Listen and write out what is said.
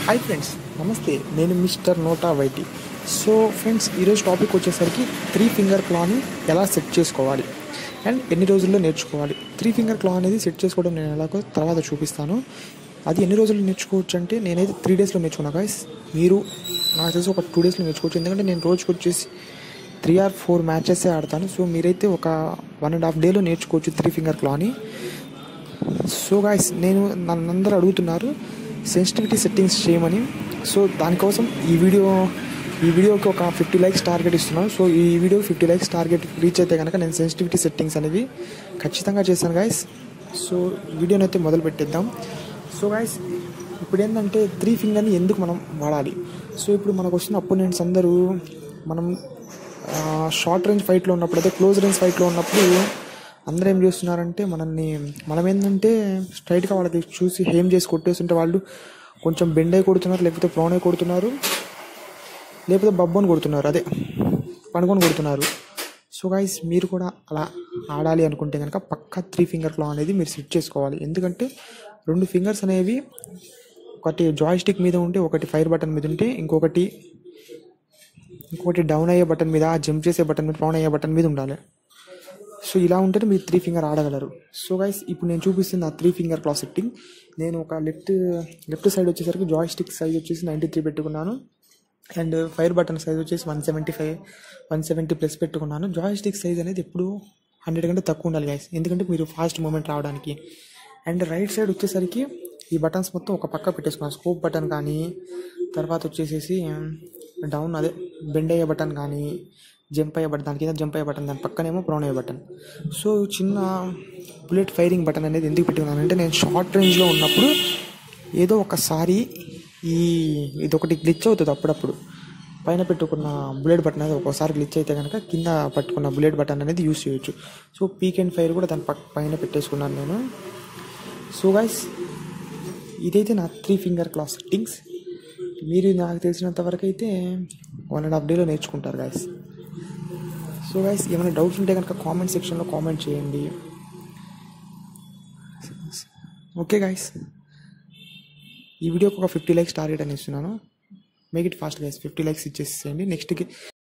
hi friends నమస్తే నేను mister నోటా వైటి సో ఫ్రెండ్స్ ఈరోజు టాపిక్ వచ్చేసరికి త్రీ ఫింగర్ క్లాని ఎలా సెట్ చేసుకోవాలి అండ్ ఎన్ని రోజుల్లో నేర్చుకోవాలి త్రీ ఫింగర్ క్లా అనేది సెట్ చేసుకోవడం నేను ఎలాగో తర్వాత చూపిస్తాను అది ఎన్ని రోజుల్లో నేర్చుకోవచ్చు అంటే నేనైతే త్రీ డేస్లో నేర్చుకున్నా గాయస్ మీరు నాకు తెలిసి ఒక టూ డేస్లో నేర్చుకోవచ్చు ఎందుకంటే నేను రోజుకి వచ్చేసి త్రీ ఆర్ ఫోర్ మ్యాచెసే ఆడతాను సో మీరైతే ఒక వన్ అండ్ హాఫ్ డేలో నేర్చుకోవచ్చు త్రీ ఫింగర్ క్లాని సో గాయస్ నేను నన్ను అందరూ అడుగుతున్నారు సెన్సిటివిటీ సెట్టింగ్స్ చేయమని సో దానికోసం ఈ వీడియో ఈ వీడియోకి ఒక ఫిఫ్టీ లైక్స్ టార్గెట్ ఇస్తున్నాను సో ఈ video fifty likes target reach అయితే కనుక నేను సెన్సిటివిటీ సెట్టింగ్స్ అనేవి ఖచ్చితంగా చేశాను గాయస్ సో వీడియోని అయితే మొదలు పెట్టేద్దాం సో గాయస్ ఇప్పుడు ఏంటంటే త్రీ ఫింగర్ని ఎందుకు మనం వాడాలి సో ఇప్పుడు మనకు వచ్చిన అపోనెంట్స్ అందరూ మనం షార్ట్ రేంజ్ ఫైట్లో ఉన్నప్పుడు అయితే క్లోజ్ రేంజ్ ఫైట్లో ఉన్నప్పుడు అందరూ ఏం చేస్తున్నారంటే మనల్ని మనం ఏంటంటే స్ట్రైట్గా వాళ్ళకి చూసి హేమ్ చేసి కొట్టేస్తుంటే వాళ్ళు కొంచెం బెండ్ అయి కొడుతున్నారు లేకపోతే ప్రోన్ అయి కొడుతున్నారు లేకపోతే బబ్బోని కొడుతున్నారు అదే పనుకొని కొడుతున్నారు సో గైస్ మీరు కూడా అలా ఆడాలి అనుకుంటే కనుక పక్కా త్రీ ఫింగర్ క్లా అనేది మీరు సెట్ చేసుకోవాలి ఎందుకంటే రెండు ఫింగర్స్ అనేవి ఒకటి జాయ్ స్టిక్ మీద ఉంటే ఒకటి ఫైర్ బటన్ మీద ఉంటే ఇంకొకటి ఇంకొకటి డౌన్ అయ్యే బటన్ మీద జంప్ చేసే బటన్ మీద డౌన్ అయ్యే బటన్ మీద ఉండాలి సో ఇలా ఉంటేనే మీరు త్రీ ఫింగర్ ఆడగలరు సో గైస్ ఇప్పుడు నేను చూపిస్తుంది ఆ త్రీ ఫింగర్ క్లా సెట్టింగ్ నేను ఒక లెఫ్ట్ లెఫ్ట్ సైడ్ వచ్చేసరికి జాయ్ స్టిక్ సైజ్ వచ్చేసి నైంటీ త్రీ పెట్టుకున్నాను అండ్ ఫైర్ బటన్ సైజ్ వచ్చేసి one seventy five one seventy plus పెట్టుకున్నాను జాయ్ స్టిక్ సైజ్ అనేది ఎప్పుడు హండ్రెడ్ కంటే తక్కువ ఉండాలి గైస్ ఎందుకంటే మీరు ఫాస్ట్ మూమెంట్ రావడానికి అండ్ రైట్ సైడ్ వచ్చేసరికి ఈ బటన్స్ మొత్తం ఒక పక్క పెట్టేసుకున్నాను స్కోప్ బటన్ కానీ తర్వాత వచ్చేసేసి డౌన్ అదే బెండ్ అయ్యే బటన్ కానీ జంప్ అయ్యే బటన్ దాని కింద జంప్ అయ్యే బటన్ దాని పక్కనేమో ప్రోన్ అయ్యే బటన్ సో చిన్న బుల్లెట్ ఫైరింగ్ బటన్ అనేది ఎందుకు పెట్టుకున్నానంటే నేను షార్ట్ రేంజ్లో ఉన్నప్పుడు ఏదో ఒకసారి ఈ ఇది ఒకటి గ్లిచ్ అవుతుంది అప్పుడప్పుడు పైన పెట్టుకున్న బుల్లెట్ బటన్ అనేది ఒక్కోసారి గ్లిచ్ అయితే కనుక కింద పట్టుకున్న బుల్లెట్ బటన్ అనేది యూస్ చేయొచ్చు సో పీక్ అండ్ ఫైర్ కూడా దాని పక్క పైన పెట్టేసుకున్నాను నేను సో గైస్ ఇదైతే నా త్రీ ఫింగర్ క్లాస్ సెట్టింగ్స్ మీరు నాకు తెలిసినంత వరకు అయితే వన్ అండ్ హాఫ్ డేలో నేర్చుకుంటారు గాయస్ సో గైస్ ఏమైనా డౌట్స్ ఉంటే కనుక కామెంట్ సెక్షన్లో కామెంట్ చేయండి ఓకే గాయస్ ఈ వీడియోకి ఒక ఫిఫ్టీ లైక్స్ టార్గెట్ అని ఇస్తున్నాను make it fast guys fifty likes ఇచ్చేసేయండి నెక్స్ట్కి